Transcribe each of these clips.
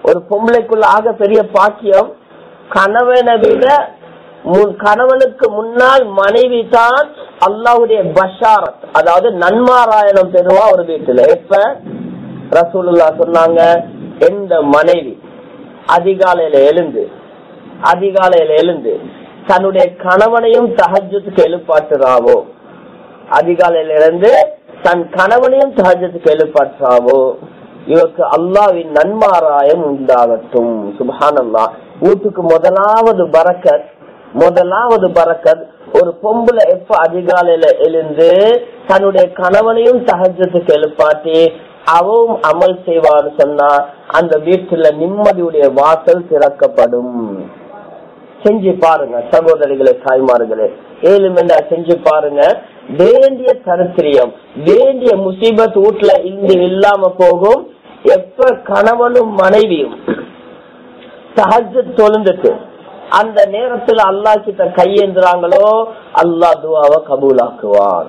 ஒரு பொம்பளைக்குள்ள ஆக பெரிய பாக்கியம் கணவனை விட மு- கணவனுக்கு முன்னால் மனைவி தான் அல்லாவுடைய பஷாரத் அதாவது நன்மாராயணம் பெறுவா ஒரு வீட்டுல எப்ப ரசூலுல்லா சொன்னாங்க எந்த மனைவி அதிகாலையில எழுந்து அதிகாலையில எழுந்து தன்னுடைய கணவனையும் தஹஜத்துக்கு எழுப்பாட்டுறாவோ அதிகாலையில இருந்து தன் கணவனையும் தஹஜத்துக்கு எழுப்பாட்டுறாவோ இவருக்கு அல்லாவின் நன்மாராயம் உண்டாகட்டும் சுபஹானல்லா வீட்டுக்கு முதலாவது பரக்கத் முதலாவது பரக்கத் ஒரு பொம்பளை எப்ப அதிகாலையில எழுந்து தன்னுடைய கணவனையும் தஹஜத்துக்கு எழுப்பாட்டி அவவும் அமல் செய்வான்னு சொன்னா அந்த வீட்டுல நிம்மதியுடைய வாசல் திறக்கப்படும் செஞ்சு பாருங்க சகோதரிகளே தாய்மார்களே ஏழு மெண்டா செஞ்சு பாருங்க வேண்டிய தரித்திரியம் வேண்டிய முசீபத் வீட்டுல இங்கு இல்லாம போகும் எப்ப கணவனும் மனைவியும் சஹஜ் தொழுந்துட்டு அந்த நேரத்துல அல்லாஹ் கிட்ட கையேந்துறாங்களோ அல்லாஹ் துவாவை கபூலாக்குவான்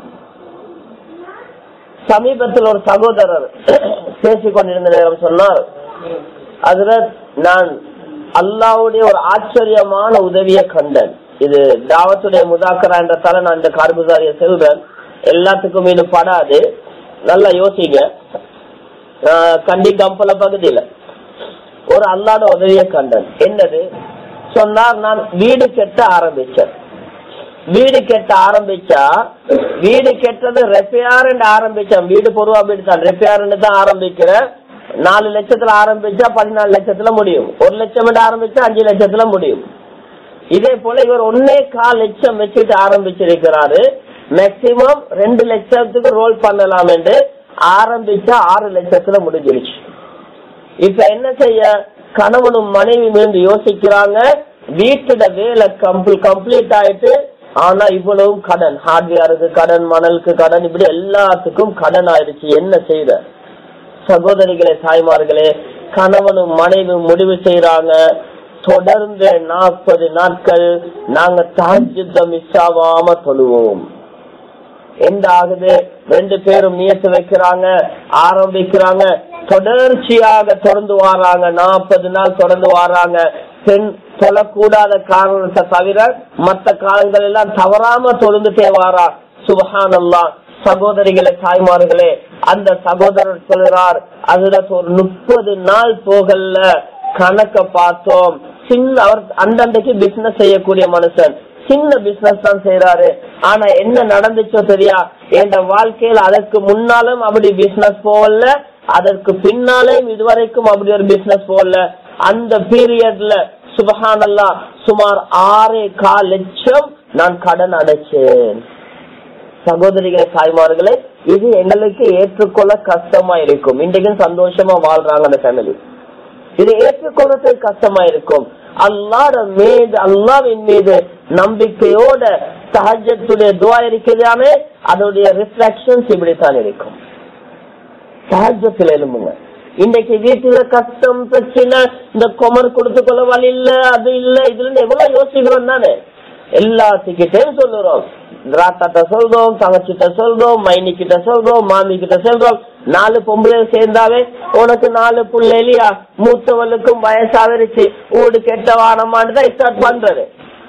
சமீபத்தில் ஒரு சகோதரர் பேசிக் கொண்டிருந்த நேரம் சொன்னார் அதுல நான் அல்லாவுடைய ஒரு ஆச்சரியமான உதவியை கண்டேன் இது தாவத்துடைய முதாக்கரா என்றதால நான் இந்த கார்புசாரிய செல்வேன் எல்லாத்துக்கும் இது படாது நல்லா யோசிங்க ஆஹ் கண்டி கம்பல பகுதியில ஒரு அல்லாட உதவியை கண்டேன் என்னது சொன்னார் நான் வீடு கெட்ட ஆரம்பிச்சேன் வீடு கெட்ட ஆரம்பிச்சா வீடு கெட்டது ரெப்பையார் ஆரம்பிச்சேன் வீடு பொதுவா வீடு தான் ரெப்பையார் தான் ஆரம்பிக்கிறேன் நாலு லட்சத்துல ஆரம்பிச்சா பதினாலு லட்சத்துல முடியும் ஒரு லட்சம் ஆரம்பிச்சா அஞ்சு லட்சத்துல முடியும் இதே போல இவர் ஒன்னே கால் லட்சம் வச்சுட்டு ஆரம்பிச்சிருக்கிறாரு மேக்சிமம் ரெண்டு லட்சத்துக்கு ரோல் பண்ணலாம் என்று ஆரம்பிச்சா ஆறு லட்சத்துல முடிஞ்சிருச்சு இப்ப என்ன செய்ய கணவனும் மனைவி மீண்டு யோசிக்கிறாங்க வீட்டுல வேலை கம்ப்ளீட் ஆயிட்டு ஆனா இவ்வளவும் கடன் ஹார்ட்வேருக்கு கடன் மணலுக்கு கடன் இப்படி எல்லாத்துக்கும் கடன் ஆயிடுச்சு என்ன செய்த சகோதரிகளே தாய்மார்களே கணவனும் மனைவியும் முடிவு செய்யறாங்க தொடர்ந்து நாற்பது நாட்கள் நாங்க தாஜ்ஜுத்த மிஸ் ஆகாம தொழுவோம் எந்த ஆகுது ரெண்டு பேரும் நியத்து வைக்கிறாங்க ஆரம்பிக்கிறாங்க தொடர்ச்சியாக தொடர்ந்து வராங்க நாற்பது நாள் தொடர்ந்து வராங்க பெண் தொழக்கூடாத காரணத்தை தவிர மத்த காலங்கள் எல்லாம் தவறாம தொழுந்துட்டே வாரா சுபஹானல்லா சகோதரிகளே தாய்மார்களே அந்த சகோதரர் சொல்கிறார் அதுல ஒரு முப்பது நாள் போகல கணக்க பார்த்தோம் சின்ன அவர் அந்தண்டைக்கு பிசினஸ் செய்யக்கூடிய மனுஷன் சின்ன பிசினஸ் தான் செய்யறாரு ஆனா என்ன நடந்துச்சோ தெரியா என் வாழ்க்கையில அதற்கு முன்னாலும் அப்படி பிசினஸ் போகல அதற்கு பின்னாலேயும் இதுவரைக்கும் அப்படி ஒரு பிசினஸ் போகல அந்த பீரியட்ல சுபஹானல்லா சுமார் ஆறே கால் லட்சம் நான் கடன் அடைச்சேன் சகோதரிகளை தாய்மார்களே இது எங்களுக்கு ஏற்றுக்கொள்ள கஷ்டமா இருக்கும் இன்றைக்கும் சந்தோஷமா வாழ்றாங்க அந்த ஃபேமிலி இது ஏற்றுக்கொள்றது கஷ்டமா இருக்கும் அல்லாட மீது அல்லாவின் மீது நம்பிக்கையோட சஹஜத்துடைய துவா இருக்கிறதானே அதோடைய ரிஃப்ளெக்ஷன்ஸ் இப்படித்தான் இருக்கும் சஹஜத்தில் எழும்புங்க இன்னைக்கு வீட்டுல கஷ்டம் பிரச்சனை இந்த கொமர் கொடுத்து கொள்ள வழி இல்ல அது இல்ல இதுல எவ்வளவு யோசிக்கிறோம் தானே எல்லாத்துக்கிட்டையும் சொல்லுறோம் ராத்தாட்ட சொல்றோம் தங்கச்சிட்ட சொல்றோம் மைனி கிட்ட சொல்றோம் மாமி கிட்ட சொல்றோம் நாலு பொம்பளை சேர்ந்தாவே உனக்கு நாலு புள்ள இல்லையா மூத்தவளுக்கும் வயசாவிருச்சு ஊடு கெட்ட வானமான்னு தான் ஸ்டார்ட் பண்றது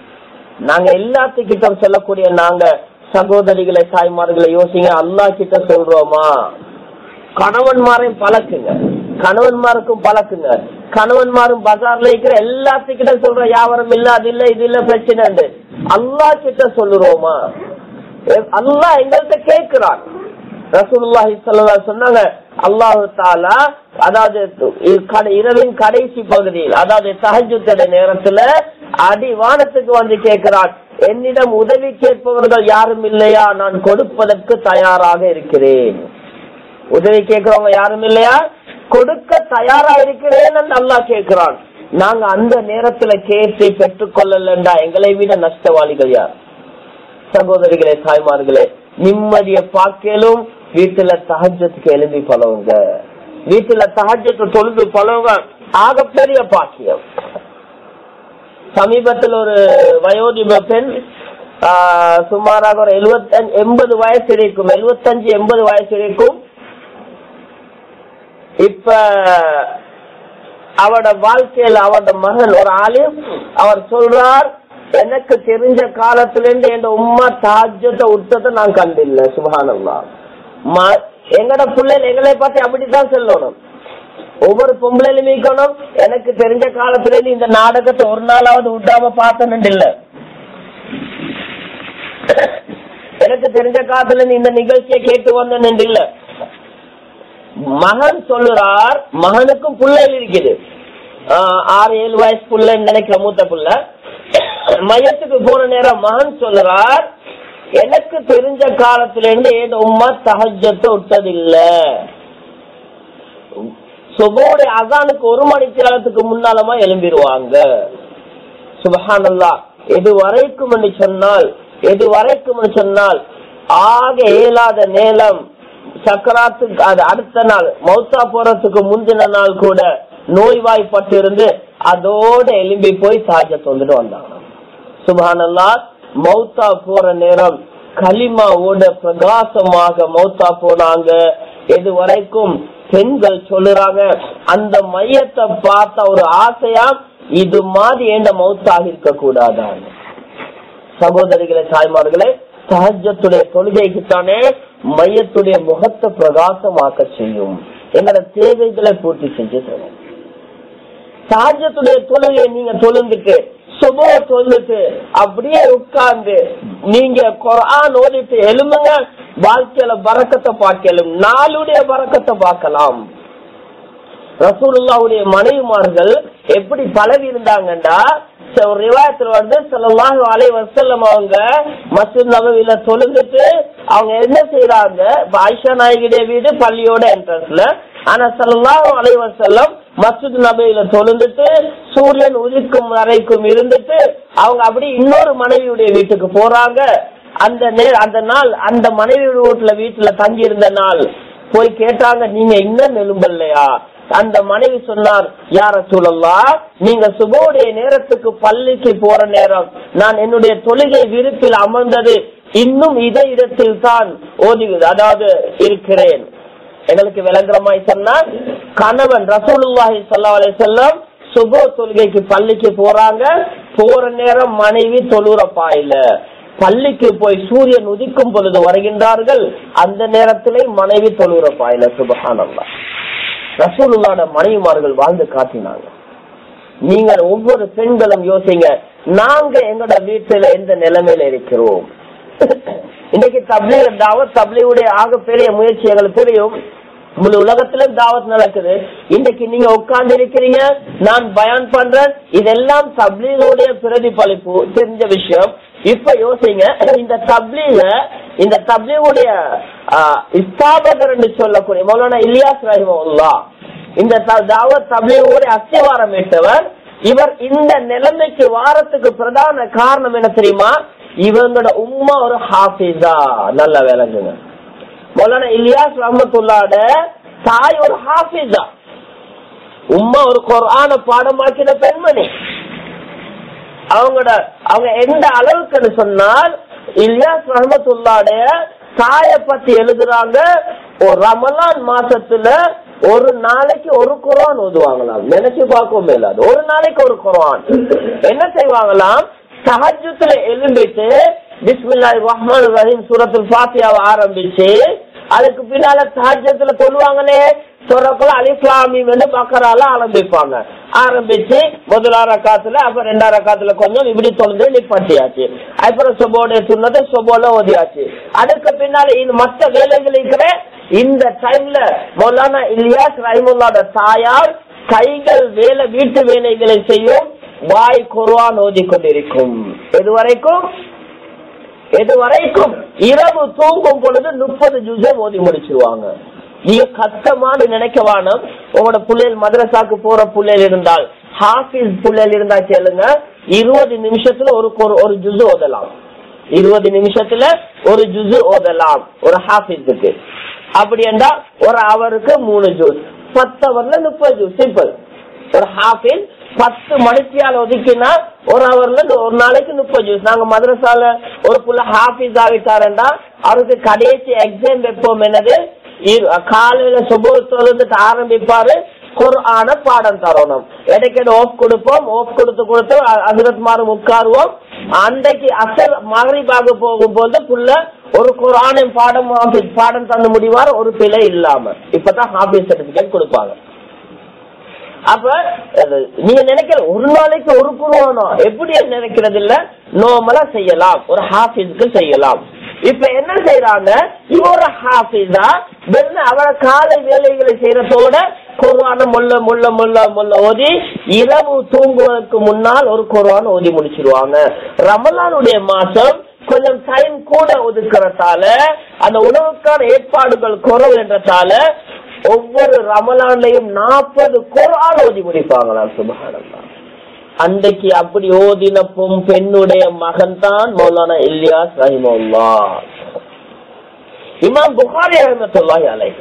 நாங்க எல்லாத்துக்கிட்ட சொல்லக்கூடிய நாங்க சகோதரிகளை தாய்மார்களை யோசிங்க அல்லா கிட்ட சொல்றோமா கணவன்மாரையும் பழக்குங்க கணவன்மாருக்கும் பழக்குங்க கணவன்மாரும் பஜார்ல இருக்கிற எல்லாத்துக்கிட்ட சொல்ற வியாபாரம் இல்ல அது இல்ல இது இல்ல பிரச்சனை அல்லா கிட்ட சொல்லுறோமா அல்லா எங்கள்கிட்ட கேட்கிறான் ரசூலுல்லாஹி ஸல்லல்லாஹு சொன்னாங்க அல்லாஹு தாலா அதாவது இரவின் கடைசி பகுதியில் அதாவது தஹஜ்ஜுடைய நேரத்துல அடிவானத்துக்கு வந்து கேட்கிறான் என்னிடம் உதவி கேட்பவர்கள் யாரும் இல்லையா நான் கொடுப்பதற்கு தயாராக இருக்கிறேன் உதவி கேட்கிறவங்க யாரும் இல்லையா கொடுக்க தயாரா இருக்கிறேன் நல்லா கேட்கிறான் நாங்க அந்த நேரத்துல கேட்டு பெற்றுக் கொள்ளலண்டா எங்களை விட நஷ்டவாளிகள் யார் சகோதரிகளே தாய்மார்களே நிம்மதிய பார்க்கலும் வீட்டுல தகஜத்துக்கு எழுதி பழவுங்க வீட்டுல தகஜத்து தொழுது பழவுங்க ஆகப்பெரிய பாக்கியம் சமீபத்தில் ஒரு வயோதிப பெண் சுமாராக ஒரு எழுபத்தஞ்சு எண்பது வயசு இருக்கும் எழுபத்தஞ்சு எண்பது வயசு இருக்கும் இப்ப அவட வாழ்க்கையில அவட மகன் ஒரு ஆலிம் அவர் சொல்றார் எனக்கு தெரிஞ்ச காலத்துல இருந்து என் உம்மா தாஜத்தை விட்டதை நான் கண்டில்ல சுபானல்லா எங்கட பிள்ளைகள் எங்களை பார்த்து அப்படித்தான் சொல்லணும் ஒவ்வொரு பொம்பளையிலும் மீக்கணும் எனக்கு தெரிஞ்ச காலத்துல இருந்து இந்த நாடகத்தை ஒரு நாளாவது விட்டாம பார்த்தேன்னு இல்ல எனக்கு தெரிஞ்ச காலத்துல இருந்து இந்த நிகழ்ச்சியை கேட்டு வந்தேன்னு இல்ல மகன் சொல்லுறார் மகனுக்கும் பிள்ளைகள் இருக்குது ஆஹ் ஆறு ஏழு வயசு புள்ளன்னு நினைக்கிற மூத்த புள்ள மையத்துக்கு போன நேரம் மகன் சொல்லுறார் எனக்கு தெரிஞ்ச காலத்துல இருந்து ஏதோ உமா தகஜத்தை விட்டதில்ல சுபோடைய அசானுக்கு ஒரு மணி நேரத்துக்கு முன்னாலமா எழும்பிடுவாங்க சுபஹானல்லா எது வரைக்கும் என்று சொன்னால் எது வரைக்கும் என்று சொன்னால் ஆக இயலாத நேரம் சக்கராத்துக்கு அது அடுத்த நாள் மௌத்தா போறதுக்கு முந்தின நாள் கூட நோய்வாய்ப்பட்டு இருந்து அதோட எலும்பி போய் சாஜத் வந்துட்டு வந்தாங்க சுபஹானல்லா மௌத்தா போற நேரம் களிமாவோட பிரகாசமாக மௌத்தா போனாங்க எது வரைக்கும் பெண்கள் சொல்லுறாங்க அந்த மையத்தை பார்த்த ஒரு ஆசையா இது மாதிரி ஏண்ட மௌத்தாக இருக்க கூடாதான் சகோதரிகளே தாய்மார்களே சஹஜத்துடைய தொழுகைக்குத்தானே மையத்துடைய முகத்தை பிரகாசமாக்க செய்யும் எங்களோட தேவைகளை பூர்த்தி செஞ்சு தரும் சஹஜத்துடைய தொழுகையை நீங்க தொழுந்துட்டு சுப தொழுது அப்படியே உட்கார்ந்து நீங்க குரான் ஓதிட்டு எழுமுங்க வாழ்க்கையில பறக்கத்தை பார்க்கலாம் நாளுடைய பறக்கத்தை பார்க்கலாம் ரசூலுல்லாவுடைய மனைவிமார்கள் எப்படி பழகி இருந்தாங்கண்டா ஒரு ரிவாயத்துல வந்து சொல்லலாம் அலை வசல்லம் அவங்க மசூத் நபவில தொழுந்துட்டு அவங்க என்ன செய்யறாங்க ஆயிஷா நாயகிடைய வீடு பள்ளியோட என்ட்ரன்ஸ்ல ஆனா சொல்லலாம் அலை வசல்லம் மசூத் நபையில தொழுந்துட்டு சூரியன் உதிக்கும் வரைக்கும் இருந்துட்டு அவங்க அப்படி இன்னொரு மனைவியுடைய வீட்டுக்கு போறாங்க அந்த நே அந்த நாள் அந்த மனைவி வீட்டுல வீட்டுல தங்கி இருந்த நாள் போய் கேட்டாங்க நீங்க இன்னும் நெலும்பல்லையா அந்த மனைவி சொன்னார் யார சூழல்லா நீங்க சுபோடைய நேரத்துக்கு பள்ளிக்கு போற நேரம் நான் என்னுடைய தொழுகை விருப்பில் அமர்ந்தது இன்னும் இதே இடத்தில் தான் ஓதுகிறது அதாவது இருக்கிறேன் எங்களுக்கு விளங்குறமாய் சொன்னா கணவன் ரசூலுல்லாஹி சல்லா அலை செல்லம் சுபோ தொழுகைக்கு பள்ளிக்கு போறாங்க போற நேரம் மனைவி தொழுற பாயில பள்ளிக்கு போய் சூரியன் உதிக்கும் பொழுது வருகின்றார்கள் அந்த நேரத்திலே மனைவி தொழுற பாயில சுபஹானல்லா ரசூலுல்லாட மனைவிமார்கள் வாழ்ந்து காட்டினாங்க நீங்க ஒவ்வொரு பெண்களும் யோசிங்க நாங்க எங்களோட வீட்டுல எந்த நிலைமையில இருக்கிறோம் இன்னைக்கு தப்லீக தாவத் தப்லீவுடைய ஆகப்பெரிய முயற்சி எங்களுக்கு தெரியும் முழு உலகத்திலும் தாவத் நடக்குது இன்னைக்கு நீங்க உட்கார்ந்து இருக்கிறீங்க நான் பயன் பண்றேன் இதெல்லாம் தப்லீகுடைய பிரதிபலிப்பு தெரிஞ்ச விஷயம் இப்ப யோசிங்க இந்த தப்லீக இந்த தப்லீகுடைய இஸ்தாபகர் என்று சொல்லக்கூடிய மௌலானா இலியாஸ் ரஹிமுல்லா இந்த தாவத் தப்லீகுடைய அஸ்திவாரம் இட்டவர் இவர் இந்த நிலைமைக்கு வாரத்துக்கு பிரதான காரணம் என்ன தெரியுமா இவங்களோட உம்மா ஒரு ஹாஃபிஸா நல்ல விளங்குங்க மௌலானா இலியாஸ் ரஹமத்துல்லாட தாய் ஒரு ஹாஃபிஸா உம்மா ஒரு குரான பாடமாக்கின பெண்மணி அவங்களோட அவங்க எந்த அளவுக்குன்னு சொன்னால் இலியாஸ் ரஹமத்துல்லாடைய தாய பத்தி எழுதுறாங்க ஒரு ரமலான் மாசத்துல ஒரு நாளைக்கு ஒரு குரான் ஓதுவாங்களாம் நினைச்சு பார்க்கவும் மேலாது ஒரு நாளைக்கு ஒரு குரான் என்ன செய்வாங்களாம் சஹஜத்துல எழும்பிட்டு பிஸ்மில்லாஹி ரஹ்மான் ரஹீம் சூரத்துல் ஃபாத்தியாவை ஆரம்பிச்சு அதுக்கு பின்னால சஹஜத்துல சொல்லுவாங்களே சொல்றக்குள்ள அலிஸ்லாமி வந்து பக்கரால ஆரம்பிப்பாங்க ஆரம்பிச்சு முதலாற காத்துல அப்புறம் ரெண்டாயிரம் காத்துல கொஞ்சம் இப்படி தொழுந்து நிப்பாட்டியாச்சு அப்புறம் சொபோட சொன்னது சொபோல ஓதியாச்சு அதுக்கு பின்னால இந்த மற்ற வேலைகள் இருக்கிற இந்த டைம்ல மௌலானா இலியாஸ் ரஹிமுல்லாட தாயார் கைகள் வேலை வீட்டு வேலைகளை செய்யும் வாய் குர்வான் ஓதி கொண்டிருக்கும் எது வரைக்கும் எது வரைக்கும் இரவு தூங்கும் பொழுது முப்பது ஜூஸை ஓதி முடிச்சிருவாங்க நீங்க கஷ்டமான நினைக்க வேணும் உங்களோட பிள்ளைகள் மதரசாக்கு போற பிள்ளைகள் இருந்தால் ஹாஃபிஸ் பிள்ளைகள் இருந்தா கேளுங்க இருபது நிமிஷத்துல ஒரு ஒரு ஜுசு ஓதலாம் இருபது நிமிஷத்துல ஒரு ஜுசு ஓதலாம் ஒரு ஹாஃபிஸுக்கு அப்படி என்றா ஒரு அவருக்கு மூணு ஜூஸ் பத்து அவர்ல முப்பது ஜூஸ் சிம்பிள் ஒரு ஹாஃபிஸ் பத்து மணித்தியால ஒதுக்கினா ஒரு ஹவர்ல ஒரு நாளைக்கு முப்பது ஜூஸ் நாங்க மதரசால ஒரு புள்ள ஹாஃபிஸ் ஆகிட்டாருண்டா அவருக்கு கடைசி எக்ஸாம் வைப்போம் என்னது காலையில சுபத்துவத்துக்கு ஆரம்பிப்பாரு குர்ஆன பாடம் தரணும் இடைக்கிட ஓப் கொடுப்போம் ஓப் கொடுத்து கொடுத்து அசரத் மாறும் உட்காருவோம் அன்றைக்கு அசர் மகரிபாக போகும்போது புள்ள ஒரு குரானின் பாடம் ஹாஃபிஸ் பாடம் தந்து முடிவார் ஒரு பிழை இல்லாம இப்பதான் ஹாஃபிஸ் சர்டிபிகேட் கொடுப்பாங்க அப்ப அது நீங்க நினைக்கிற ஒரு நாளைக்கு ஒரு குருவானோ எப்படி நினைக்கிறது இல்ல நோமலா செய்யலாம் ஒரு ஹாஃபிஸ்க்கு செய்யலாம் இப்ப என்ன செய்யறாங்க இவ ஒரு ஹாஃபிஸா வெறும் அவர காலை வேலைகளை செய்யறதோட குர்வான முள்ள முள்ள முள்ள முள்ள ஓதி இரவு தூங்குவதற்கு முன்னால் ஒரு குர்வான ஓதி முடிச்சிருவாங்க ரமலானுடைய மாசம் கொஞ்சம் டைம் கூட ஒதுக்குறதால அந்த உணவுக்கான ஏற்பாடுகள் குறவு என்றதால ஒவ்வொரு ரமலான்லையும் நாற்பது குரான் ஓதி முடிப்பாங்களாம் சுபகானந்தா அன்றைக்கு அப்படி ஓதின பொம் பெண்ணுடைய மகன் தான் மௌலானா இல்யாஸ் ரஹிமுல்லா இமாம் புகாரி அஹமத்துல்லாஹி அலைஹி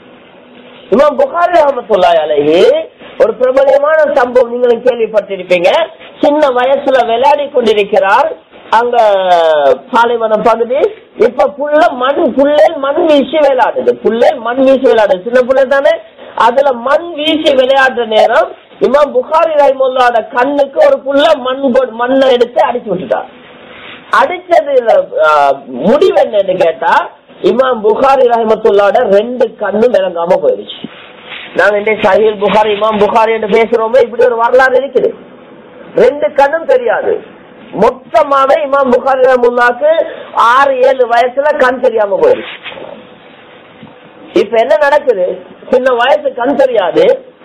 இமாம் புகாரி அஹமத்துல்லாஹி அலைஹி ஒரு பிரபலமான சம்பவம் நீங்களும் கேள்விப்பட்டிருப்பீங்க சின்ன வயசுல விளையாடி கொண்டிருக்கிறார் அங்க பாலைவனம் பகுதி இப்ப புள்ள மண் புள்ளை மண் வீசி விளையாடுது புள்ளை மண் வீசி விளையாடுது சின்ன புள்ளை தானே அதுல மண் வீசி விளையாடுற நேரம் இமாம் புகாரி ரஹிமுல்லாட கண்ணுக்கு ஒரு புள்ள மண் கொ- மண்ணை எடுத்து அடிச்சு விட்டுட்டார் அடிச்சது முடிவு என்னன்னு கேட்டா இமாம் புகாரி ரஹமத்துல்லாட ரெண்டு கண்ணும் விளங்காம போயிடுச்சு நாங்க இந்த சஹீல் புகாரி இமாம் புகாரி என்று பேசுறோமே இப்படி ஒரு வரலாறு இருக்குது ரெண்டு கண்ணும் தெரியாது மொத்தமாவே இமாம் புகாரி ரஹமுல்லாக்கு ஆறு ஏழு வயசுல கண் தெரியாம போயிடுச்சு இப்ப என்ன நடக்குது சின்ன வயசு கண் தெரியாது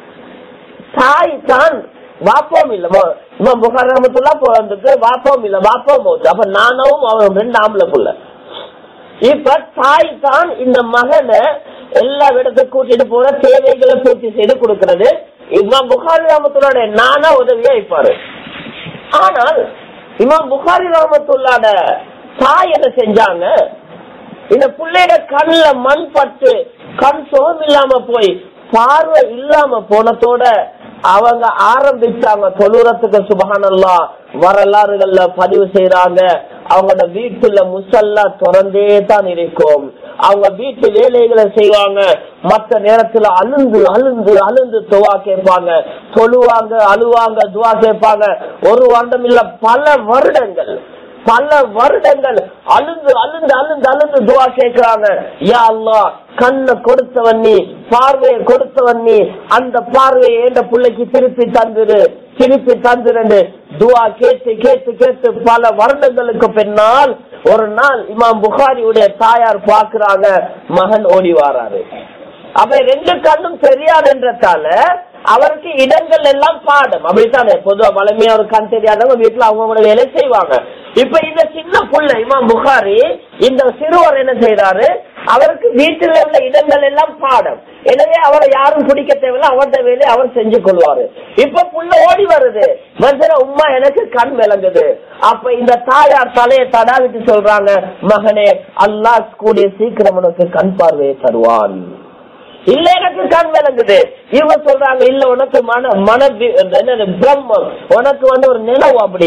தாய் தான் வாப்போம் இல்ல மோ- இமாம் புகார் ரஹமத்துல்லா பிறந்துட்டு வாப்போம் இல்ல வாப்போம் போச்சு அப்ப நானும் அவன் ரெண்டு ஆம்பளை புள்ள இப்ப தாய் தான் இந்த மகனை எல்லா இடத்துக்கும் கூட்டிட்டு போற தேவைகளை பூர்த்தி செய்து கொடுக்கிறது இமாம் புகாரி ராமத்துள்ளோட நானா உதவியா இருப்பாரு ஆனால் இமாம் புகாரி ராமத்துள்ளாட தாய் என்ன செஞ்சாங்க இந்த பிள்ளையோட கண்ணுல மண் பட்டு கண் சுகம் இல்லாம போய் பார்வை இல்லாம போனதோட அவங்க ஆரம்பிச்சாங்க தொழுறத்துக்கு சுபகானல்லா வரலாறுகள்ல பதிவு செய்யறாங்க அவங்களோட வீட்டுல முசல்லா திறந்தே தான் இருக்கும் அவங்க வீட்டு வேலைகளை செய்வாங்க மத்த நேரத்துல அழுந்து அழுந்து அழுந்து துவா கேட்பாங்க தொழுவாங்க அழுவாங்க துவா கேட்பாங்க ஒரு வருடம் இல்ல பல வருடங்கள் பல வருடங்கள் அழுந்து அழுந்து அழுந்து அழுந்து துவா கேட்கிறாங்க யா அல்லாஹ் கண்ணை கொடுத்தவன் நீ பார்வையை கொடுத்தவன் நீ அந்த பார்வையை எந்த பிள்ளைக்கு திருப்பி தந்துரு திருப்பி தந்துரு துவா கேட்டு கேட்டு கேட்டு பல வருடங்களுக்கு பின்னால் ஒரு நாள் இமாம் புகாரியுடைய தாயார் பாக்குறாங்க மகன் ஓடி வாராரு அப்ப ரெண்டு கண்ணும் தெரியாதுன்றதால அவருக்கு இடங்கள் எல்லாம் பாடம் அப்படித்தானே பொதுவா பழமையா ஒரு கண் தெரியாதவங்க வீட்டுல அவங்களோட வேலை செய்வாங்க இப்ப இந்த சின்ன புள்ள இமாம் புகாரி இந்த சிறுவர் என்ன செய்யறாரு அவருக்கு வீட்டில் உள்ள இடங்கள் எல்லாம் பாடம் எனவே அவரை யாரும் பிடிக்க தேவையில்ல அவருடைய வேலையை அவர் செஞ்சு கொள்வாரு இப்ப புள்ள ஓடி வருது மனுஷன உம்மா எனக்கு கண் விளங்குது அப்ப இந்த தாயார் தலையை தடாவிட்டு சொல்றாங்க மகனே அல்லாஹ் கூடிய சீக்கிரம் உனக்கு கண் பார்வையை தருவான் இல்ல எனக்கு கண் விளங்குது இவங்க சொல்றாங்க இல்ல உனக்கு மன மன வி- என்னது பிரம்மம் உனக்கு வந்து ஒரு நிலவு அப்படி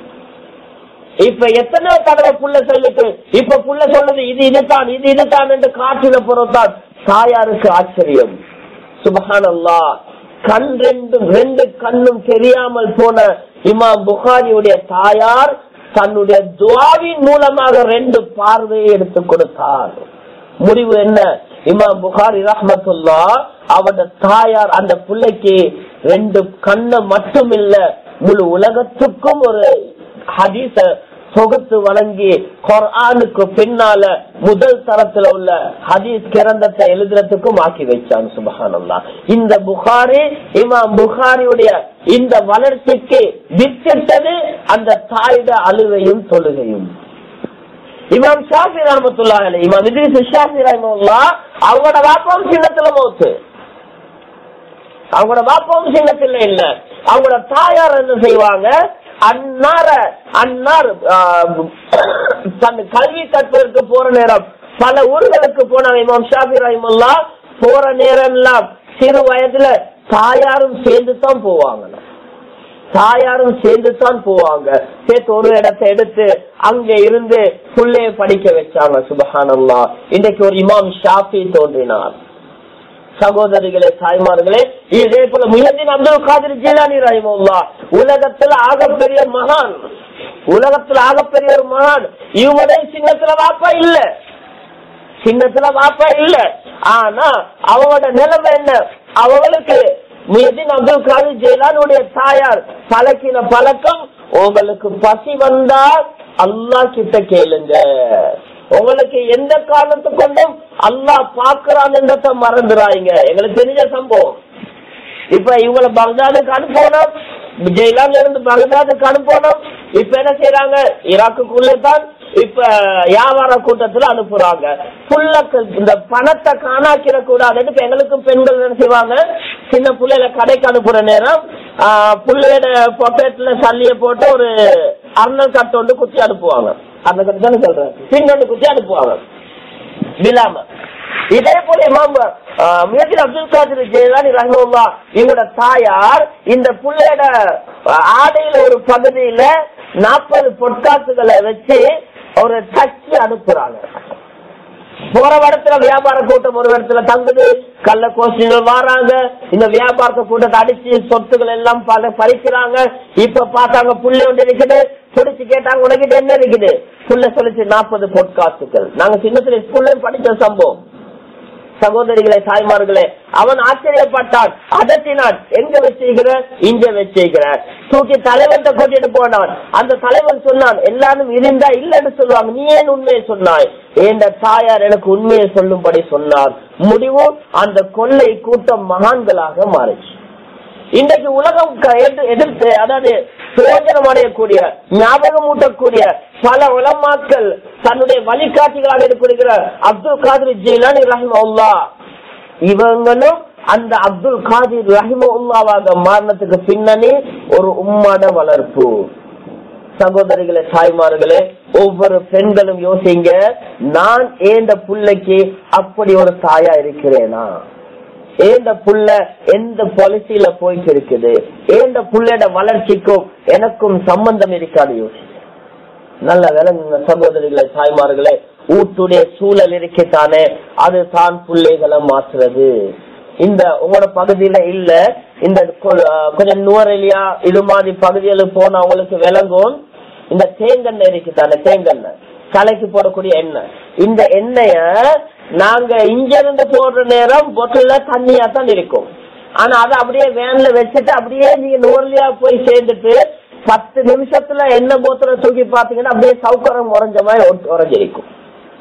இப்ப எத்தனையோ தடவை புள்ள சொல்லிட்டு இப்ப புள்ள சொல்லுது இது இதுதான் இது இதுதான் என்று காற்றில பொறுத்தான் தாயாருக்கு ஆச்சரியம் சுபஹானல்லா கண் ரெண்டும் ரெண்டு கண்ணும் தெரியாமல் போன இமாம் புகாரியுடைய தாயார் தன்னுடைய துவாவின் மூலமாக ரெண்டு பார்வையை எடுத்து கொடுத்தார் முடிவு என்ன இமாம் புகாரி ரஹ்மத்துல்லா அவட தாயார் அந்த பிள்ளைக்கு ரெண்டு கண்ணை மட்டும் இல்ல முழு உலகத்துக்கும் ஒரு ஹதீஸ தொகுத்து வழங்கி குர்ஆனுக்கு பின்னால முதல் தரத்துல உள்ள ஹதீஸ் கிரந்தத்தை எழுதுறதுக்கும் ஆக்கி வச்சான் சுபஹானல்லா இந்த புகாரி இமாம் புகாரியுடைய இந்த வளர்ச்சிக்கு வித்திட்டது அந்த தாயுட அழுவையும் தொழுகையும் இமாம் ஷாஃபி ரஹமத்துல்லாஹி அலைஹி இமாம் இத்ரிஸ் ஷாஃபி ரஹ்மத்துல்லாஹ் அவங்களோட வாப்பாவும் சின்னத்துல மௌத்து அவங்களோட வாப்பாவும் சின்னத்துல இல்ல அவங்களோட தாயார் என்ன செய்வாங்க அன்னார அன்னார் ஆஹ், தன் கல்வி கற்பதற்கு போற நேரம் பல ஊர்களுக்கு போனாங்க இமாம் ஷாஃபி ரஹிமுல்லா போற நேரம் எல்லாம் சிறு வயதுல தாயாரும் சேர்ந்து தான் போவாங்க தாயாரும் சேர்ந்து தான் போவாங்க சேர்த்து ஒரு இடத்தை எடுத்து அங்க இருந்து புள்ளைய படிக்க வச்சாங்க சுபஹானல்லா இன்றைக்கு ஒரு இமாம் ஷாஃபி தோன்றினார் சகோதரிகளே தாய்மார்களே இதே போல முயந்தின் அப்துல் காதிர் ஜீலானி ரஹிமுல்லா உலகத்துல ஆகப்பெரிய மகான் உலகத்துல ஆகப்பெரிய ஒரு மகான் இவங்களுடைய சின்னத்துல வாப்பா இல்ல சின்னத்துல வாப்பா இல்ல ஆனா அவங்களோட நிலைமை என்ன அவங்களுக்கு முயதின் அப்துல் காதிர் ஜெயிலானுடைய தாயார் பழக்கின பழக்கம் உங்களுக்கு பசி வந்தா அல்லாஹ் கிட்ட கேளுங்க உங்களுக்கு எந்த காரணத்தை கொண்டும் அல்லாஹ் பாக்குறான் என்றத மறந்துறாங்க எங்களுக்கு தெரிஞ்ச சம்பவம் இப்ப இவங்களை பக்தாதுக்கு அனுப்பணும் ஜெயிலான்ல இருந்து பக்தாதுக்கு அனுப்பணும் இப்ப என்ன செய்யறாங்க ஈராக்குக்குள்ளே தான் இப்ப வியாபார கூட்டத்துல அனுப்புறாங்க புள்ள இந்த பணத்தை காணாக்கிற கூடாதுன்னு இப்ப எங்களுக்கும் பெண்கள் என்ன செய்வாங்க சின்ன பிள்ளைல கடைக்கு அனுப்புற நேரம் ஆஹ், புள்ளையோட பாக்கெட்ல சல்லிய போட்டு ஒரு அண்ணன் கட்டு ஒன்று குத்தி அனுப்புவாங்க அந்த கட்டு தானே சொல்றேன் பின் ஒன்று குத்தி அனுப்புவாங்க விழாம இதே போல இமாம் முயற்சி அப்துல் காதிர் ஜெயலானி ரஹ்மல்லா இவங்களோட தாயார் இந்த புள்ளையோட ஆடையில ஒரு பகுதியில நாற்பது பொற்காசுகளை வச்சு ஒரு தச்சு அனுப்புறாங்க போற இடத்துல வியாபார கூட்டம் ஒரு இடத்துல தங்குது கள்ள கோஷ்டிகள் வராங்க இந்த வியாபார கூட்டத்தை அடிச்சு சொத்துக்கள் எல்லாம் பல பறிக்கிறாங்க இப்ப பார்த்தாங்க புள்ளி ஒன்று இருக்குது பிடிச்சு கேட்டாங்க உனக்கிட்ட என்ன இருக்குது புள்ள சொல்லிச்சு நாற்பது பொற்காசுகள் நாங்க சின்னத்துல ஸ்கூல்ல படிச்ச சம்பவம் சகோதரிகளே தாய்மார்களே அவன் ஆச்சரியப்பட்டான் அதட்டினான் எங்க வச்சிருக்கிற இங்க வச்சிருக்கிற தூக்கி தலைவன்ட்ட கூட்டிட்டு போனான் அந்த தலைவன் சொன்னான் எல்லாரும் இருந்தா இல்லன்னு சொல்லுவாங்க நீ ஏன் உண்மையை சொன்னாய் என்ற தாயார் எனக்கு உண்மையை சொல்லும்படி சொன்னார் முடிவு அந்த கொள்ளை கூட்டம் மகான்களாக மாறிச்சு இன்றைக்கு உலகம் க- எதிர்- எதிர்த்து அதாவது பிரயோஜனம் அடையக்கூடிய ஞாபகம் ஊட்டக்கூடிய பல உலமாக்கள் தன்னுடைய வழிகாட்டிகளாக இருக்கக்கூடிய அப்துல் காதிர் ஜீலானி ரஹிமவுல்லா இவங்களும் அந்த அப்துல் காதிர் ரஹிமவுல்லாவாக மாறினதுக்கு பின்னணி ஒரு உம்மாட வளர்ப்பு சகோதரிகளே தாய்மார்களே ஒவ்வொரு பெண்களும் யோசிங்க நான் ஏந்த புள்ளைக்கு அப்படி ஒரு தாயா இருக்கிறேனா ஏந்த புள்ள எந்த பாலிசியில போயிட்டு இருக்குது ஏந்த புள்ளையோட வளர்ச்சிக்கும் எனக்கும் சம்பந்தம் இருக்காது யோசி நல்ல விளங்குங்க சகோதரிகளே தாய்மார்களே ஊட்டுடைய சூழல் இருக்கத்தானே அது தான் பிள்ளைகளை மாற்றுறது இந்த உங்களோட பகுதியில இல்ல இந்த கொ- அஹ் கொஞ்சம் நுவரெலியா இது மாதிரி பகுதிகளுக்கு போனா உங்களுக்கு விளங்கும் இந்த தேங்கெண்ணெய் இருக்குதானே தேங்கெண்ணெய் தலைக்கு போடக்கூடிய எண்ணெய் இந்த எண்ணெய நாங்க இங்க இருந்து போடுற நேரம் பொட்டில தண்ணியா தான் இருக்கும் ஆனா அதை அப்படியே வேன்ல வச்சுட்டு அப்படியே நீங்க நுவர்லியா போய் சேர்ந்துட்டு பத்து நிமிஷத்துல எண்ணெய் போத்துல தூக்கி பாத்தீங்கன்னா அப்படியே சவுக்கரம் உறைஞ்ச மாதிரி உற- உறைஞ்சிருக்கும்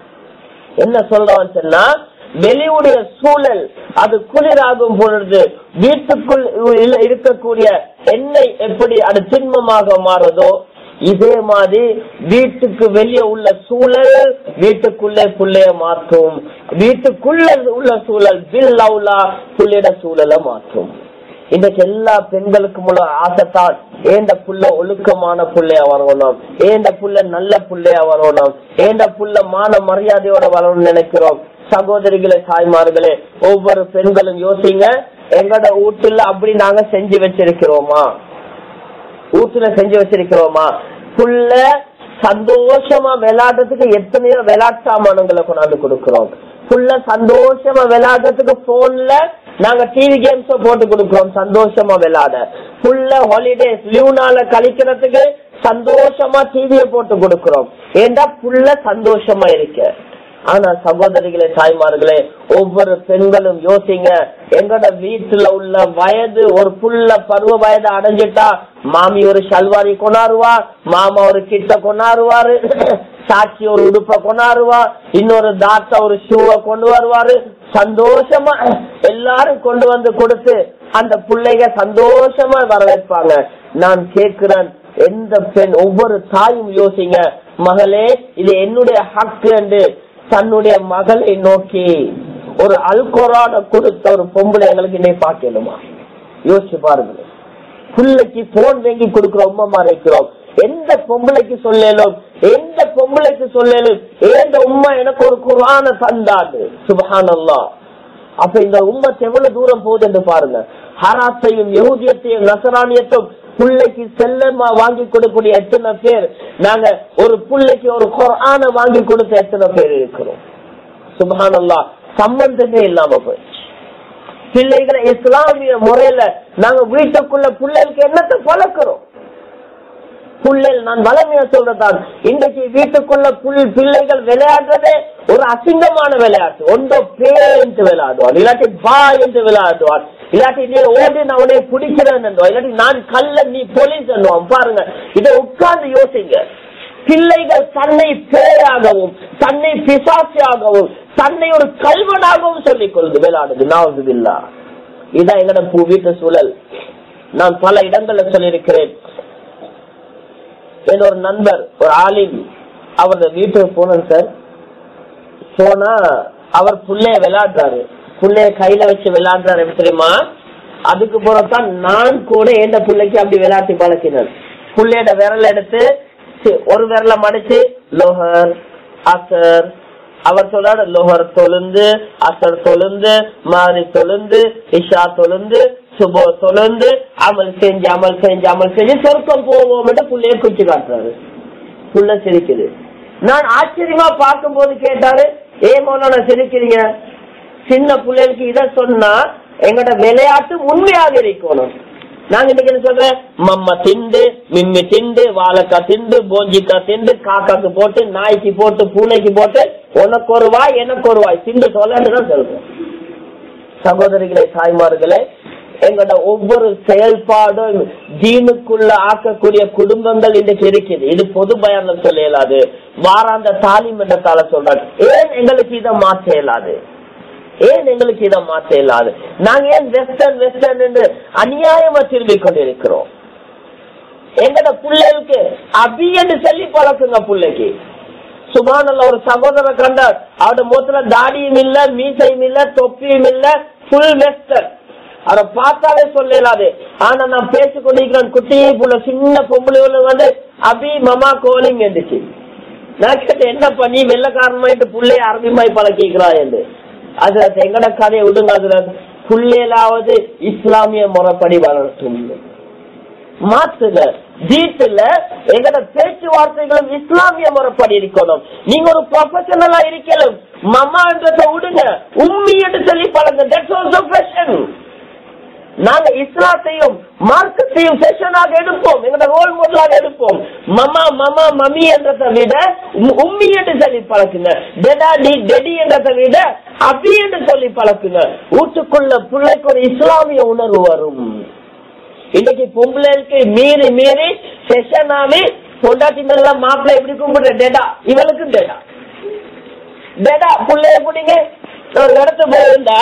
என்ன சொல்றோம் சொன்னா வெளியுடைய சூழல் அது குளிராகும் பொழுது வீட்டுக்குள் உள்ள- இருக்கக்கூடிய எண்ணெய் எப்படி அது திண்மமாக மாறுதோ இதே மாதிரி வீட்டுக்கு வெளியே உள்ள சூழல் வீட்டுக்குள்ளே புள்ளைய மாற்றும் வீட்டுக்குள்ள உள்ள சூழல் பில் அவுலா புள்ளையோட சூழலை மாற்றும் இன்றைக்கு எல்லா பெண்களுக்கும் உள்ள ஆசைத்தான் ஏண்ட புள்ள ஒழுக்கமான புள்ளையா வரணும் ஏண்ட புள்ள நல்ல புள்ளையா வரணும் ஏண்ட புள்ள மான மரியாதையோட வரணும்னு நினைக்கிறோம் சகோதரிகளே தாய்மார்களே ஒவ்வொரு பெண்களும் யோசிங்க எங்களோட வீட்டுல அப்படி நாங்க செஞ்சு வச்சிருக்கிறோமா வீட்டுல செஞ்சு வச்சிருக்கிறோமா புள்ள சந்தோஷமா விளையாடுறதுக்கு எத்தனையோ விளையாட்டு சாமானங்களை கொண்டாந்து கொடுக்கிறோம் புள்ள சந்தோஷமா விளையாடுறதுக்கு போன்ல நாங்க டிவி கேம்ஸ் போட்டு கொடுக்கிறோம் சந்தோஷமா விளையாட புள்ள ஹாலிடேஸ் லீவ் நாள கழிக்கிறதுக்கு சந்தோஷமா டிவிய போட்டு கொடுக்கிறோம் ஏண்டா புள்ள சந்தோஷமா இருக்க ஆனா சகோதரிகளே தாய்மார்களே ஒவ்வொரு பெண்களும் யோசிங்க எங்கட வீட்டுல உள்ள வயது ஒரு புள்ள பருவ வயது அடைஞ்சிட்டா மாமி ஒரு சல்வாரி கொண்டாருவா மாமா ஒரு கிட்ட கொண்டாருவாரு சாட்சி ஒரு உடுப்ப கொண்டாருவா இன்னொரு தாத்தா ஒரு ஷூவை கொண்டு வருவாரு சந்தோஷமா எல்லாரும் கொண்டு வந்து கொடுத்து அந்த பிள்ளைங்க சந்தோஷமா வரவேற்பாங்க நான் கேட்கிறேன் எந்த பெண் ஒவ்வொரு தாயும் யோசிங்க மகளே இது என்னுடைய ஹக்கு என்று தன்னுடைய மகளை நோக்கி ஒரு அல்கொரான கொடுத்த ஒரு பொம்பளை எங்களுக்கு இன்னைக்கு பார்க்கணுமா யோசிச்சு பாருங்க பிள்ளைக்கு போன் வாங்கி கொடுக்கிற உமா இருக்கிறோம் எந்த பொம்பளைக்கு சொல்லலும் எந்த பொம்பளைக்கு சொல்லலும் எந்த உம்மா எனக்கு ஒரு குரான தந்தாண்டு சுபஹானல்லா அப்ப இந்த உம்மத் எவ்வளவு தூரம் போகுது என்று பாருங்க ஹராத்தையும் யகுதியத்தையும் நசரானியத்தையும் பிள்ளைக்கு செல்லமா வாங்கி கொடுக்கக்கூடிய எத்தனை பேர் நாங்க ஒரு பிள்ளைக்கு ஒரு குரான வாங்கி கொடுத்த எத்தனை பேர் இருக்கிறோம் சுபஹானல்லா சம்பந்தமே இல்லாம போயிடுச்சு பிள்ளைகளை இஸ்லாமிய முறையில நாங்க வீட்டுக்குள்ள பிள்ளைகளுக்கு என்னத்தை பழக்கிறோம் புள்ளைகள் நான் வளமையா சொல்றதான் இன்றைக்கு வீட்டுக்குள்ள புல் பிள்ளைகள் விளையாடுறதே ஒரு அசிங்கமான விளையாட்டு ஒன்றோ பேரண்ட் விளையாடுவான் இல்லாட்டி பா என்று விளையாடுவான் இல்லாட்டி நீ ஓடி நான் உன்னை பிடிக்கிறேன் இல்லாட்டி நான் கல்ல நீ போலீஸ் என்னுவான் பாருங்க இதை உட்கார்ந்து யோசிங்க பிள்ளைகள் தன்னை பேராகவும் தன்னை பிசாசியாகவும் தன்னை ஒரு கல்வனாகவும் சொல்லிக் கொள்வது விளையாடுது நாவதுல்லா இதான் எங்கட பூ வீட்டு சூழல் நான் பல இடங்கள்ல சொல்லியிருக்கிறேன் என் ஒரு நண்பர் ஒரு ஆலிம் அவரது வீட்டுக்கு போனேன் சார் போனா அவர் புள்ளைய விளையாடுறாரு புள்ளைய கையில வச்சு விளையாடுறாரு எப்படி தெரியுமா அதுக்கு பிறகுதான் நான் கூட எந்த பிள்ளைக்கு அப்படி விளையாட்டி பழக்கினேன் புள்ளையோட விரல் எடுத்து சி- ஒரு விரல மடிச்சு லோஹர் அசர் அவர் சொல்றாரு லோஹர் தொழுந்து அசர் தொழுந்து மாறி தொழுந்து இஷா தொழுந்து சுபோ தொழுந்து அமல் செஞ்சு அமல் செஞ்சு அமல் செஞ்சு சொர்க்கம் போவோம் புள்ளைய குச்சி காட்டுறாரு புள்ள சிரிக்குது நான் ஆச்சரியமா பார்க்கும்போது கேட்டாரு ஏ மோனா சிரிக்கிறீங்க சின்ன பிள்ளைகளுக்கு இத சொன்னா எங்கட விளையாட்டு உண்மையாக இருக்கணும் நாங்க இன்னைக்கு என்ன சொல்றேன் மம்ம திண்டு மிம்மி திண்டு வாழைக்காய் திண்டு போஞ்சிக்காய் திண்டு காக்காக்கு போட்டு நாய்க்கு போட்டு பூனைக்கு போட்டு உனக்கு ஒரு வாய் எனக்கு ஒரு வாய் திண்டு சொல்லன்னு தான் சொல்றேன் சகோதரிகளே தாய்மார்களே எங்களோட ஒவ்வொரு செயல்பாடும் ஜீனுக்குள்ள ஆக்கக்கூடிய குடும்பங்கள் இன்றைக்கு இருக்குது இது பொது பயணம் சொல்ல இயலாது வாராந்த தாலிம் என்றத்தால சொல்றாங்க ஏன் எங்களுக்கு இதை மாற்ற இயலாது ஏன் எங்களுக்கு இதை மாற்ற இயலாது நாங்க ஏன் வெஸ்டர்ன் வெஸ்டர்ன் என்று அநியாயமா திரும்பிக் கொண்டிருக்கிறோம் எங்கட பிள்ளைகளுக்கு அபி என்று சொல்லி பழக்குங்க பிள்ளைக்கு சுபானல்ல ஒரு சகோதரர் கண்டார் அவட முகத்துல தாடியும் இல்ல மீசையும் இல்ல தொப்பியும் இல்ல ஃபுல் வெஸ்டர்ன் அதை பார்த்தாலே சொல்லலாது ஆனா நான் பேசி கொண்டிருக்கிறேன் குட்டியை புள்ள சின்ன பொம்பளை வந்து அபி மமா கோலிங் இருந்துச்சு நான் கேட்டேன் என்ன பண்ணி வெள்ளக்காரமாயிட்டு புள்ளைய அரபிமாய் பழக்கிக்கிறா என்று அது எங்கட கதையை விடுங்க அதுல புள்ளையிலாவது இஸ்லாமிய முறைப்படி வளர்த்தும் மாத்துங்க வீட்டுல எங்கட பேச்சுவார்த்தைகளும் இஸ்லாமிய முறைப்படி இருக்கணும் நீங்க ஒரு ப்ரொஃபஷனலா இருக்கணும் மமான்றத விடுங்க உண்மை என்று சொல்லி பழங்க தட்ஸ் ஆல்சோ ஃபேஷன் நாங்க இஸ்லாத்தையும் மார்க்கத்தையும் செஷனாக எடுப்போம் எங்களோட ரோல் மாடலாக எடுப்போம் மமா மமா மமி என்றதை விட உம்- உம்மி என்று சொல்லி பழக்குங்க டெடா டி டெடி என்றதை விட அபி என்று சொல்லி பழக்குங்க வீட்டுக்குள்ள பிள்ளைக்கு ஒரு இஸ்லாமிய உணர்வு வரும் இன்னைக்கு பொம்பளைக்கு மீறி மீறி செஷனாவே பொண்டாட்டி மேல மாப்பிள்ளை எப்படி கும்பிடுற டேடா இவளுக்கும் டேடா டேடா புள்ளைய பிடிங்க ஒரு இடத்து போயிருந்தா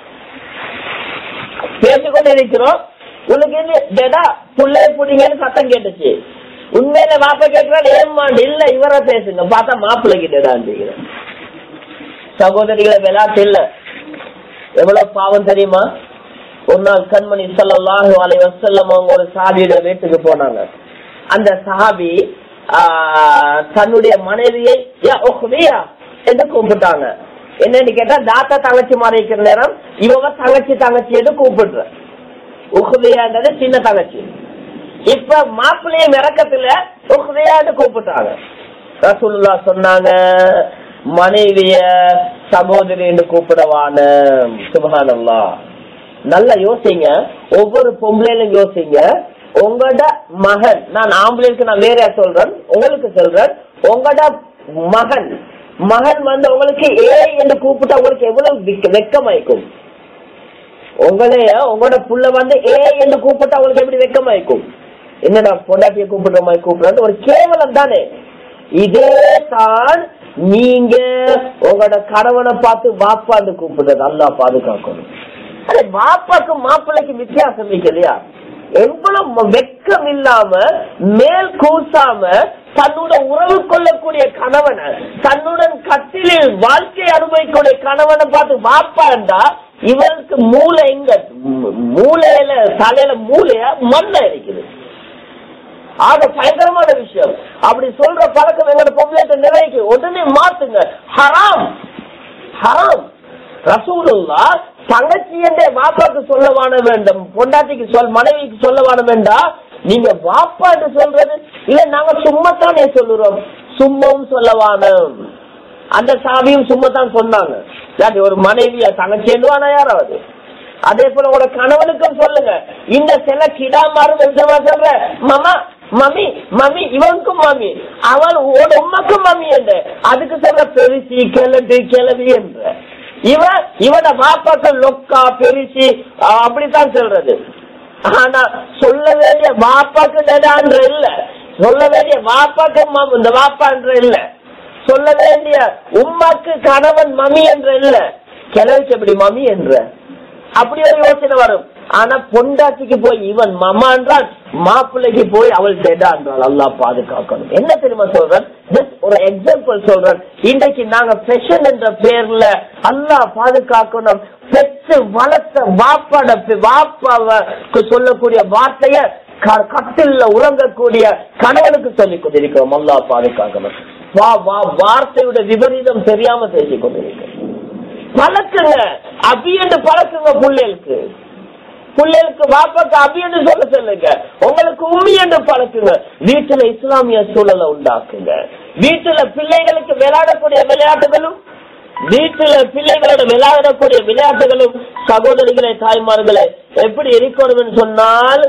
பேசிக்கொண்டு இருக்கிறோம் உனக்கு என்ன டேடா புள்ளைய பிடிங்கன்னு சத்தம் கேட்டுச்சு உண்மையில மாப்பிள்ளை கேட்கிறான் ஏமாண்டு இல்ல இவரை பேசுங்க பார்த்தா மாப்பிள்ளைக்கு டேடான்னு சகோதரிகளை விளையாட்டு இல்ல எவ்வளவு பாவம் தெரியுமா ஒரு நாள் கண்மணி ஸல்லல்லாஹு அலைஹி வஸல்லம் அவங்க ஒரு சாபியோட வீட்டுக்கு போனாங்க அந்த சஹாபி ஆஹ், தன்னுடைய மனைவியை யா உஹ்வியா என்று கூப்பிட்டாங்க என்னன்னு கேட்டா தாத்தா தங்கச்சி மாதிரி இருக்கிற நேரம் இவங்க தங்கச்சி தங்கச்சி என்று கூப்பிடுற உஹ்வியான்றது சின்ன தங்கச்சி இப்ப மாப்பிள்ளையும் இறக்கத்துல உஹ்வியான்னு கூப்பிட்டாங்க ரசூலுல்லா சொன்னாங்க மனைவிய சகோதரி என்று கூப்பிடவான சுபஹானல்லா நல்லா யோசிங்க ஒவ்வொரு பொம்பளையிலும் யோசிங்க உங்களோட மகன் நான் ஆம்பளைக்கு நான் வேற சொல்றேன் உங்களுக்கு சொல்றேன் உங்களோட மகன் மகன் வந்து உங்களுக்கு ஏ என்று கூப்பிட்டா உங்களுக்கு எவ்வளவு வெக்க- வெக்கமாய்க்கும் உங்களைய உங்களோட புள்ள வந்து ஏ என்று கூப்பிட்டா உங்களுக்கு எப்படி வெக்கமாய்க்கும் என்னடா பொண்டாட்டிய கூப்பிடுற மாதிரி கூப்பிடுறது ஒரு கேவலம் தானே இதே தான் நீங்க உங்களோட கணவனை பார்த்து வாப்பான்னு கூப்பிடுறது நல்லா பாதுகாக்கணும் அது வாப்பாக்கு மாப்பிள்ளைக்கு வித்தியாசம் இருக்கு இல்லையா எவ்வளவு வெக்கம் இல்லாம மேல் கூசாம தன்னோட உறவு கொள்ளக்கூடிய கணவனை தன்னுடன் கட்டிலில் வாழ்க்கை அனுபவிக்கூடிய கணவனை பார்த்து வாப்பாண்டா இவருக்கு மூளை எங்க மூ- மூளையில தலையில மூளைய மண்ண இருக்குது ஆக பயங்கரமான விஷயம் அப்படி சொல்ற பழக்கம் எங்களோட பொம்பளைட்ட நிறைக்கு உடனே மாத்துங்க ஹராம் ஹராம் ரசூலுல்லா தங்கச்சி என்ற வாப்பாக்கு சொல்ல வாண வேண்டும் பொண்டாட்டிக்கு சொல் மனைவிக்கு சொல்ல வாண வேண்டாம் நீங்க வாப்பா என்று சொல்றது இல்ல நாங்க சும்மாத்தானே சொல்லுறோம் சும்மாவும் சொல்ல வானம் அந்த சாவியும் சும்மா தான் சொன்னாங்க இல்லாட்டி ஒரு மனைவிய தங்கச்சி என்றுவானா யாராவது அதே போல உங்களோட கணவனுக்கும் சொல்லுங்க இந்த சில கிடாமாரும் விஷயமா சொல்ற மாமா மம்மி மம்மி இவனுக்கும் மம்மி அவன் உன் உம்மக்கும் மம்மி என்ற அதுக்கு சொல்ற பெருசி கிளட்டு கிளவி என்ற இவன் இவன பாப்பாக்கு லொக்கா பெருசி அஹ் அப்படித்தான் சொல்றது ஆனா சொல்ல வேண்டிய வாப்பாக்கு டேடான்ற இல்ல சொல்ல வேண்டிய வாப்பாக்கு மம் இந்த வாப்பான்ற இல்ல சொல்ல வேண்டிய உம்மாக்கு கணவன் மமி என்ற இல்ல கிழவிக்கு எப்படி மமி என்ற அப்படி ஒரு யோசனை வரும் ஆனா பொண்டாட்டிக்கு போய் இவன் மமான்றான் மாப்பிள்ளைக்கு போய் அவள் டெடா என்றாள் அல்லாஹ் பாதுகாக்கணும் என்ன தெரியுமா சொல்றேன் Just ஒரு எக்ஸாம்பிள் சொல்றேன் இன்றைக்கு நாங்க ஃபெஷன் என்ற பேர்ல அல்லாஹ் பாதுகாக்கணும் பெற்று வளர்த்த வாப்பாட வாப்பாவுக்கு சொல்லக்கூடிய வார்த்தைய க- கட்டில்ல உறங்கக்கூடிய கணவனுக்கு சொல்லிக் கொண்டிருக்கிறோம் அல்லாஹ் பாதுகாக்கணும் வா வா வார்த்தையோட விபரீதம் தெரியாம பேசிக் கொண்டிருக்கிறோம் பழக்குங்க அபி என்று பழக்குங்க பிள்ளைகளுக்கு பிள்ளைகளுக்கு வாப்பாக்கு அபி என்று சொல்ல சொல்லுங்க உங்களுக்கு உம்மி என்று பழக்குங்க வீட்டுல இஸ்லாமிய சூழலை உண்டாக்குங்க வீட்டுல பிள்ளைகளுக்கு விளையாடக்கூடிய விளையாட்டுகளும் வீட்டுல பிள்ளைகளோட விளையாடக்கூடிய விளையாட்டுகளும் சகோதரிகளே தாய்மார்களே எப்படி இருக்கணும் சொன்னால்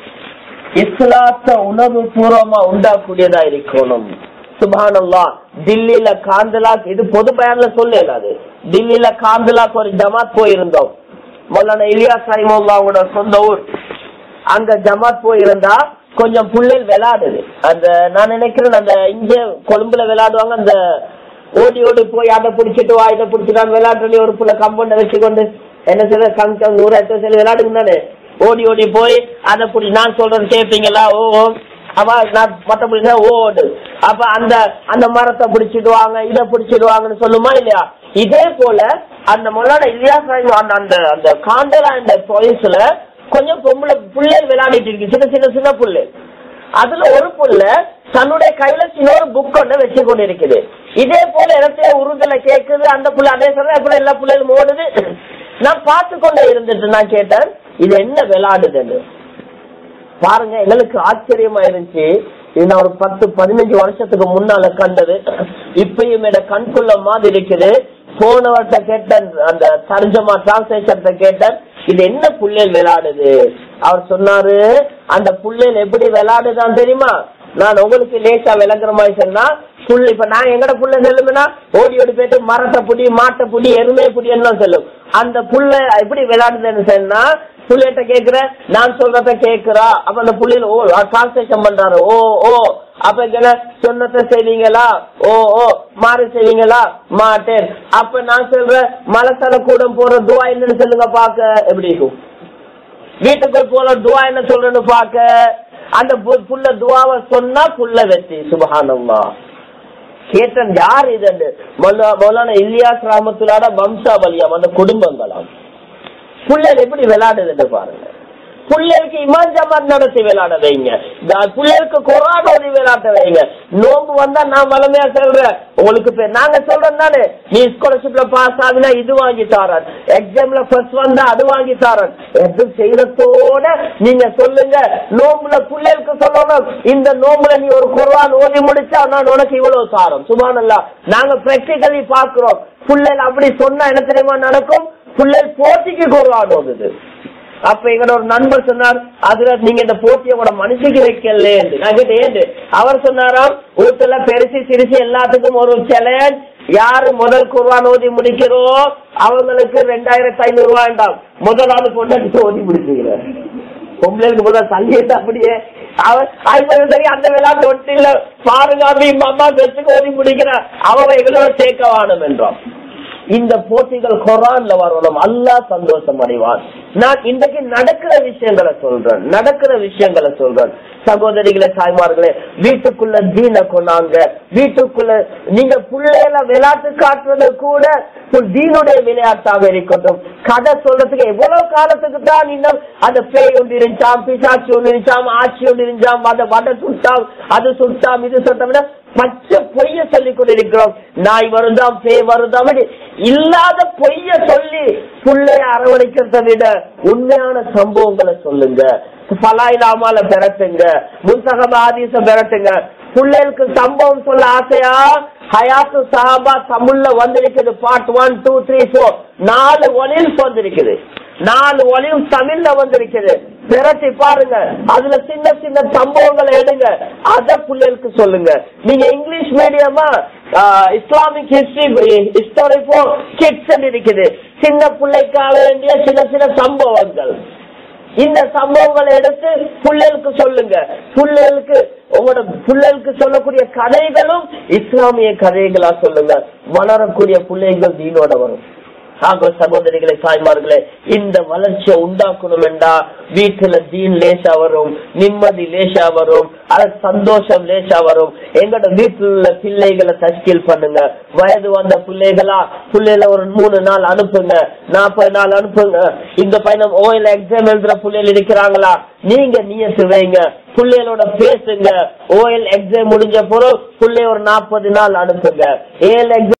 இஸ்லாத்த உணவு பூர்வமா உண்டாக்கூடியதா இருக்கணும் சுபானல்லா டில்லியில காந்தலாக் இது பொது பயன்ல சொல்லலாது டில்லியில காந்தலாக் ஒரு ஜமாத் போயிருந்தோம் மொல்லான இலியாஸ் ரஹிமுல்லா அவங்களோட சொந்த ஊர் அங்க ஜமாத் போயிருந்தா கொஞ்சம் புள்ளைகள் விளையாடுது அந்த நான் நினைக்கிறேன் அந்த இங்க கொழும்புல விளையாடுவாங்க அந்த ஓடி ஓடி போய் அதை பிடிச்சிட்டு வா இதை பிடிச்சிட்டு விளையாட்டுல ஒரு புள்ள கம்பவுண்ட வச்சுக்கொண்டு என்ன சொல்ற கங்க நூறு எட்டு சொல்லி விளையாடுங்க தானே ஓடி ஓடி போய் அதை பிடி நான் சொல்றது கேட்பீங்களா ஓ ஓ அவ நான் மத்தபடி ஓடு அப்ப அந்த அந்த மரத்தை பிடிச்சிடுவாங்க இதை பிடிச்சிடுவாங்கன்னு சொல்லுமா இல்லையா இதே போல அந்த மொல்லாட இலியாஸ் ராய் அந்த அந்த அந்த காண்டலா இந்த பாயிண்ட்ஸ்ல கொஞ்சம் பொம்பளை புள்ளை விளையாடிட்டு இருக்கு சின்ன சின்ன சின்ன புள்ளை அதுல ஒரு புள்ள தன்னுடைய கையில சின்ன ஒரு புக் ஒண்ணு வச்சு கொண்டு இருக்குது இதே போல இடத்துல உருதுல கேக்குது அந்த புள்ள அதே சொல்ற எப்படி எல்லா பிள்ளைகளும் ஓடுது நான் பார்த்து கொண்டே இருந்துட்டு நான் கேட்டேன் இது என்ன விளையாடுதுன்னு பாருங்க எங்களுக்கு ஆச்சரியமா இருந்துச்சு இது நான் ஒரு பத்து பதினஞ்சு வருஷத்துக்கு முன்னால கண்டது இப்பயும் என் கண்குள்ள மாதிரி இருக்குது போனவர்கிட்ட கேட்டேன் அந்த தர்ஜமா டிரான்ஸ்லேஷன் கேட்டேன் இது என்ன புள்ளைகள் விளையாடுது அவர் சொன்னாரு அந்த புள்ளைகள் எப்படி விளையாடுதான் தெரியுமா நான் உங்களுக்கு லேசா விளங்குற மாதிரி சொன்னா புல் இப்ப நான் எங்கட புள்ள செல்லும்னா ஓடி ஓடி போயிட்டு மரத்தை புடி மாட்டை புடி எருமையை புடி என்ன சொல்லும் அந்த புள்ள எப்படி விளையாடுதுன்னு சொன்னா புள்ளைகிட்ட கேக்குற நான் சொல்றத கேக்குறா அப்ப அந்த புள்ளையில ஓ டிரான்ஸ்லேஷன் பண்றாரு ஓ ஓ அப்ப என்ன சொன்னத செய்வீங்களா ஓ ஓ மாறு செய்வீங்களா மாட்டேன் அப்ப நான் சொல்றேன் மலசல கூடம் போற துவா என்னன்னு சொல்லுங்க பாக்க எப்படி இருக்கும் வீட்டுக்குள் போல துவா என்ன சொல்றேன்னு பாக்க அந்த பு- புள்ள துவாவை சொன்னா புள்ள வெற்றி சுபஹானல்லா கேட்டன் யார் இது மௌலா- மௌலானா இலியாஸ் ராமத்துலாட வம்சாவலியாம் அந்த குடும்பங்களாம் புள்ளல் எப்படி விளையாடுதுன்னு பாருங்க புள்ளைகளுக்கு இமான் ஜமாத் நடத்தி விளையாட வைங்க நான் புள்ளைகளுக்கு குரான் ஓதி விளையாட வைங்க நோம்பு வந்தா நான் வளமையா சொல்றேன் உங்களுக்கு பே- நாங்க சொல்றோம் தானே நீ ஸ்காலர்ஷிப்ல பாஸ் ஆகுனா இது வாங்கி தாரன் எக்ஸாம்ல ஃபர்ஸ்ட் வந்தா அது வாங்கி தாரன் எது செய்யறதோட நீங்க சொல்லுங்க நோம்புல புள்ளைகளுக்கு சொல்லணும் இந்த நோம்புல நீ ஒரு குர்ஆன் ஓதி முடிச்சா நான் உனக்கு இவ்வளவு தாரம் சுபானல்லா நாங்க பிராக்டிகலி பாக்குறோம் புள்ளைகள் அப்படி சொன்னா என்ன தெரியுமா நடக்கும் புள்ளைகள் போட்டிக்கு குர்ஆன் ஓதுது அப்ப எங்களோட ஒரு நண்பர் சொன்னார் அதுல நீங்க இந்த போட்டியை கூட மனுஷிக்கு வைக்கல நான் கேட்டேன் ஏண்டு அவர் சொன்னாராம் வீட்டுல பெருசு சிறுசு எல்லாத்துக்கும் ஒரு சேலஞ்ச் யாரு முதல் குர்வான் ஓதி முடிக்கிறோம் அவங்களுக்கு ரெண்டாயிரத்தி ஐநூறு ரூபாய்டாம் முதலாவது பொண்டாட்டி ஓதி முடிச்சுக்கிறேன் பொம்பளைக்கு முதல் தள்ளிட்டு அப்படியே அவர் ஐம்பது சரி அந்த விளையாட்டு ஒட்டு இல்ல பாருங்க அப்படி அம்மா பெற்றுக்கு ஓதி முடிக்கிறார் அவரை எங்களோட சேர்க்க வாணும் என்றோம் இந்த போட்டிகள் குரான்ல வரணும் அல்லாஹ் சந்தோஷம் அடைவான் நான் இன்றைக்கு நடக்கிற விஷயங்களை சொல்றேன் நடக்கிற விஷயங்களை சொல்றேன் சகோதரிகளே தாய்மார்களே வீட்டுக்குள்ள தீன கொண்டாங்க வீட்டுக்குள்ள நீங்க பிள்ளைகள விளையாட்டு காட்டுறது கூட ஒரு தீனுடைய விளையாட்டாக இருக்கட்டும் கதை சொல்றதுக்கு எவ்வளவு காலத்துக்கு தான் இன்னும் அந்த பேய் ஒன்று இருந்துச்சாம் பிசாச்சி ஒன்று இருந்துச்சாம் ஆட்சி ஒன்று இருந்துச்சாம் அந்த வடை சுட்டாம் அது சுட்டாம் இது சுட்டாம் பச்சை பொய்ய சொல்லிக் கொண்டிருக்கிறோம் நாய் வருதாம் பேய் வருதாம் அப்படி இல்லாத பொய்ய சொல்லி புள்ளைய அரவணைக்கிறத விட உண்மையான சம்பவங்களை சொல்லுங்க பலாயிலாமால பெறட்டுங்க முன்சகம ஆதீச பெறட்டுங்க பிள்ளைகளுக்கு சம்பவம் சொல்ல ஆசையா ஹயாத்து சஹாபா தமிழ்ல வந்திருக்குது part one two three four நாலு ஒலில்ஸ் வந்திருக்குது நாலு ஒலியும் தமிழ்ல வந்திருக்குது பிரட்டி பாருங்க அதுல சின்ன சின்ன சம்பவங்களை எடுங்க அத பிள்ளைகளுக்கு சொல்லுங்க நீங்க இங்கிலீஷ் மீடியமா Islamic history history for kids இருக்குது சின்ன பிள்ளைக்காக வேண்டிய சின்ன சின்ன சம்பவங்கள் இந்த சம்பவங்களை எடுத்து பிள்ளைகளுக்கு சொல்லுங்க பிள்ளைகளுக்கு உங்களோட பிள்ளைகளுக்கு சொல்லக்கூடிய கதைகளும் இஸ்லாமிய கதைகளா சொல்லுங்க வளரக்கூடிய பிள்ளைகள் தீனோட வரும் ஆக சகோதரிகளே தாய்மார்களே இந்த வளர்ச்சியை உண்டாக்கணும் என்றா வீட்டுல தீன் லேசா வரும் நிம்மதி லேசா வரும் அது சந்தோஷம் லேசா வரும் எங்கட வீட்டுல உள்ள பிள்ளைகளை தஸ்கீல் பண்ணுங்க வயது வந்த பிள்ளைகளா பிள்ளைல ஒரு மூணு நாள் அனுப்புங்க நாற்பது நாள் அனுப்புங்க இந்த பையன் ஓயில் எக்ஸாம் எழுதுற பிள்ளைகள் இருக்கிறாங்களா நீங்க நியத்து வைங்க பிள்ளைகளோட பேசுங்க ஓஎல் எக்ஸாம் முடிஞ்ச பிறகு பிள்ளை ஒரு நாற்பது நாள் அனுப்புங்க ஏஎல் எக்ஸாம்